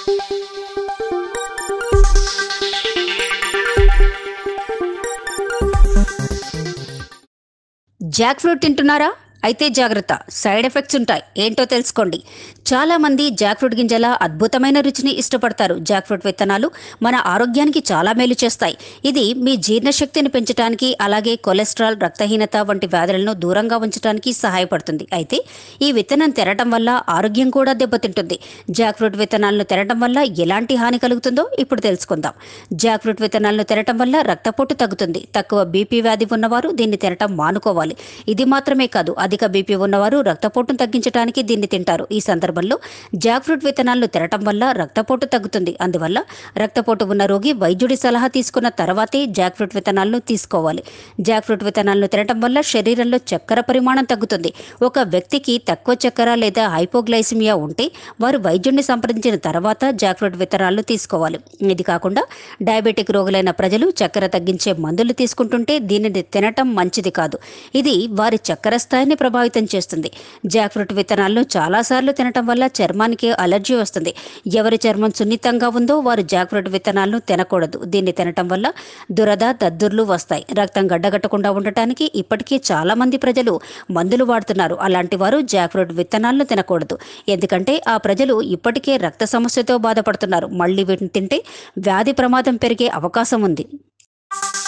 Jack fruit తింటున్నారా అయితే జాగ్రత్త సైడ్ ఎఫెక్ట్స్ ఉంటాయి ఏంటో తెలుసుకోండి చాలా మంది జాక్ ఫ్రూట్ గింజల అద్భుతమైన రుచిని ఇష్టపడతారు జాక్ ఫ్రూట్ విత్తనాలు మన ఆరోగ్యానికి చాలా మేలు చేస్తాయి ఇది మీ జీర్ణశక్తిని పెంచడానికి అలాగే కొలెస్ట్రాల్ రక్తహీనత వంటి వ్యాధులను దూరంగా ఉంచడానికి సహాయపడుతుంది అయితే ఈ విత్తనం తెరటం వల్ల ఆరోగ్యం కూడా దెబ్బతింటుంది జాక్ ఫ్రూట్ విత్తనాలను తెరటం వల్ల ఎలాంటి హాని కలుగుతుందో ఇప్పుడు తెలుసుకుందాం జాక్ ఫ్రూట్ విత్తనాలను తెరటం వల్ల రక్తపోటు తగ్గుతుంది తక్కువ బీపీ వ్యాధి ఉన్నవారు దీన్ని తినటం మానుకోవాలి ఇది మాత్రమే కాదు అధిక బీపీ ఉన్నవారు రక్తపోటును తగ్గించడానికి దీన్ని తింటారు ఈ సందర్భంలో జాక్ ఫ్రూట్ విత్తనాలను తినటం వల్ల రక్తపోటు తగ్గుతుంది అందువల్ల రక్తపోటు ఉన్న రోగి వైద్యుడి సలహా తీసుకున్న తర్వాతే జాక్ ఫ్రూట్ విత్తనాలను తీసుకోవాలి జాక్ ఫ్రూట్ విత్తనాలను తినటం వల్ల శరీరంలో చక్కెర పరిమాణం తగ్గుతుంది ఒక వ్యక్తికి తక్కువ చక్కెర లేదా హైపోగ్లైసిమియా ఉంటే వారు వైద్యుడిని సంప్రదించిన తర్వాత జాక్ ఫ్రూట్ విత్తనాలను తీసుకోవాలి ఇది కాకుండా డయాబెటిక్ రోగులైన ప్రజలు చక్కెర తగ్గించే మందులు తీసుకుంటుంటే దీనిని తినటం మంచిది కాదు ఇది వారి చక్కెర స్థాయిని ప్రభావితం చేస్తుంది జాక్ ఫ్రూట్ విత్తనాలను చాలాసార్లు తినటం వల్ల చర్మానికి అలర్జీ వస్తుంది ఎవరి చర్మం సున్నితంగా ఉందో వారు జాక్ ఫ్రూట్ విత్తనాలను తినకూడదు దీన్ని తినటం వల్ల దురద దద్దుర్లు వస్తాయి రక్తం గడ్డగట్టకుండా ఉండటానికి ఇప్పటికీ చాలా మంది ప్రజలు మందులు వాడుతున్నారు అలాంటి వారు జాక్ ఫ్రూట్ విత్తనాలను తినకూడదు ఎందుకంటే ఆ ప్రజలు ఇప్పటికే రక్త సమస్యతో బాధపడుతున్నారు మళ్ళీ వీటిని తింటే వ్యాధి ప్రమాదం పెరిగే అవకాశం ఉంది